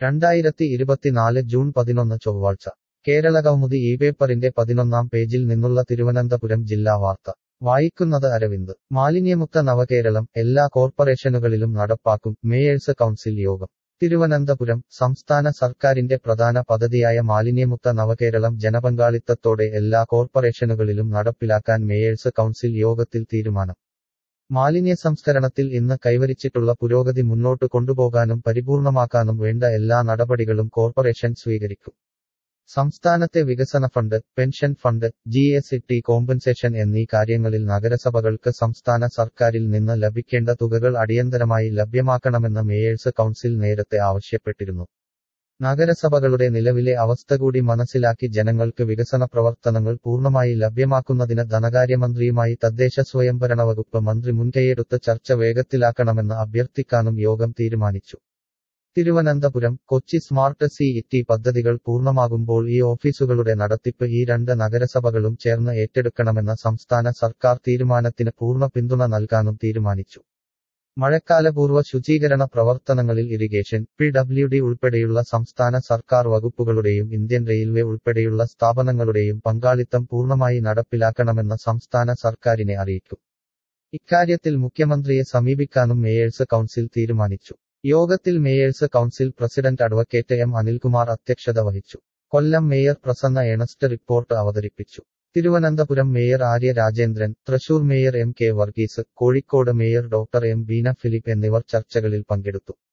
രണ്ടായിരത്തി ഇരുപത്തിനാല് ജൂൺ പതിനൊന്ന് ചൊവ്വാഴ്ച കേരള കൗമുദി ഈ പേപ്പറിന്റെ പതിനൊന്നാം പേജിൽ നിന്നുള്ള തിരുവനന്തപുരം ജില്ലാ വാർത്ത വായിക്കുന്നത് അരവിന്ദ് മാലിന്യമുക്ത നവകേരളം എല്ലാ കോർപ്പറേഷനുകളിലും നടപ്പാക്കും മേയേഴ്സ് കൗൺസിൽ യോഗം തിരുവനന്തപുരം സംസ്ഥാന സർക്കാരിന്റെ പ്രധാന പദ്ധതിയായ മാലിന്യമുക്ത നവകേരളം ജനപങ്കാളിത്തത്തോടെ എല്ലാ കോർപ്പറേഷനുകളിലും നടപ്പിലാക്കാൻ മേയേഴ്സ് കൗൺസിൽ യോഗത്തിൽ തീരുമാനം മാലിന്യ സംസ്കരണത്തിൽ ഇന്ന് കൈവരിച്ചിട്ടുള്ള പുരോഗതി മുന്നോട്ട് കൊണ്ടുപോകാനും പരിപൂർണമാക്കാനും വേണ്ട എല്ലാ നടപടികളും കോർപ്പറേഷൻ സ്വീകരിക്കും സംസ്ഥാനത്തെ വികസന fund pension fund G S T compensation എന്നീ കാര്യങ്ങളിൽ നഗരസഭകൾക്ക് സംസ്ഥാന സർക്കാരിൽ നിന്ന് ലഭിക്കേണ്ട തുകകൾ അടിയന്തരമായി ലഭ്യമാക്കണമെന്ന് മേയേഴ്സ് കൗൺസിൽ നേരത്തെ ആവശ്യപ്പെട്ടിരുന്നു നഗരസഭകളുടെ നിലവിലെ അവസ്ഥ കൂടി മനസ്സിലാക്കി ജനങ്ങൾക്ക് വികസന പ്രവർത്തനങ്ങൾ പൂർണ്ണമായി ലഭ്യമാക്കുന്നതിന് ധനകാര്യമന്ത്രിയുമായി തദ്ദേശ സ്വയംഭരണ വകുപ്പ് മന്ത്രി മുൻകൈയെടുത്ത് ചർച്ച വേഗത്തിലാക്കണമെന്ന് അഭ്യർത്ഥിക്കാനും യോഗം തീരുമാനിച്ചു Thiruvananthapuram Kochi smart city പദ്ധതികൾ പൂർണ്ണമാകുമ്പോൾ ഈ ഓഫീസുകളുടെ നടത്തിപ്പ് ഈ രണ്ട് നഗരസഭകളും ചേർന്ന് ഏറ്റെടുക്കണമെന്ന സംസ്ഥാന സർക്കാർ തീരുമാനത്തിന് പൂർണ്ണ പിന്തുണ നൽകാനും തീരുമാനിച്ചു മഴക്കാലപൂർവ്വ ശുചീകരണ പ്രവർത്തനങ്ങളിൽ ഇറിഗേഷൻ പി ഡബ്ല്യു ഡി ഉൾപ്പെടെയുള്ള സംസ്ഥാന സർക്കാർ വകുപ്പുകളുടെയും ഇന്ത്യൻ റെയിൽവേ ഉൾപ്പെടെയുള്ള സ്ഥാപനങ്ങളുടെയും പങ്കാളിത്തം പൂർണ്ണമായി നടപ്പിലാക്കണമെന്ന് സംസ്ഥാന സർക്കാരിനെ അറിയിക്കും ഇക്കാര്യത്തിൽ മുഖ്യമന്ത്രിയെ സമീപിക്കാനും മേയേഴ്സ് കൗൺസിൽ തീരുമാനിച്ചു യോഗത്തിൽ mayors council president advocate M Anilkumar അധ്യക്ഷത വഹിച്ചു Kollam mayor Prasanna Ernest report അവതരിപ്പിച്ചു Thiruvananthapuram mayor Arya Rajendran Thrissur mayor M K Varghese Kozhikode mayor doctor M Beena Philip എന്നിവർ ചർച്ചകളിൽ പങ്കെടുത്തു